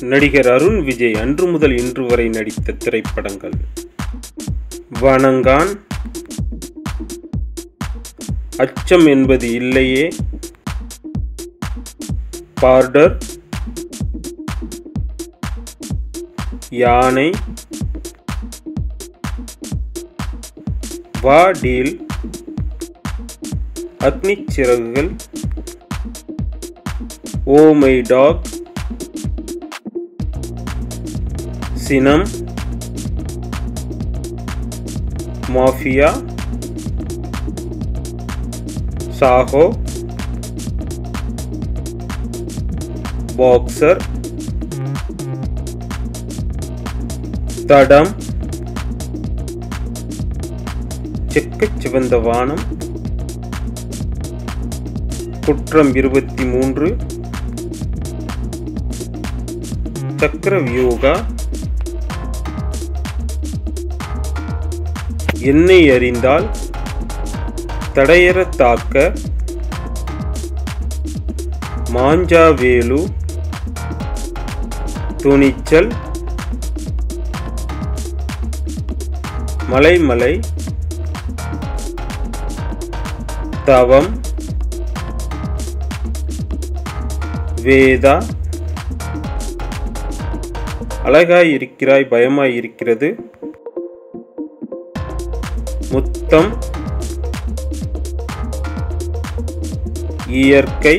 நடிகர் அருண் விஜய் அன்று முதல் இன்று வரை நடித்த திரைப்படங்கள் வணங்கான் அச்சம் என்பது இல்லையே பார்டர் யானை வா டீல் அக்னிச் சிறகுகள் ஓ மை டாக் சினம் மாஃபியா சாஹோ பாக்ஸர் தடம் செக்கச் சிவந்த வானம் குற்றம் இருபத்தி மூன்று சக்கர வியோகா என்னை அறிந்தால் தடையற தாக்க மாஞ்சாவேலு துணிச்சல் மலைமலை தவம் வேதா அழகாய் இருக்கிறாய் பயமாய் இருக்கிறது முத்தம் இயற்கை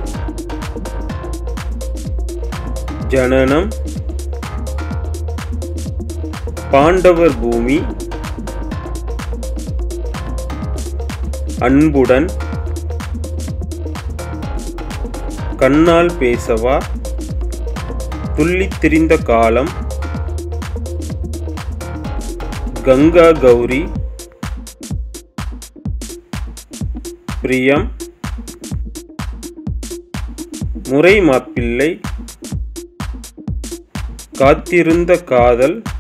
ஜனனம் பாண்டவர் பூமி அன்புடன் கண்ணால் பேசவா துள்ளித் திரிந்த காலம் கங்கா கௌரி பிரியம் முறை மாப்பிள்ளை காத்திருந்த காதல்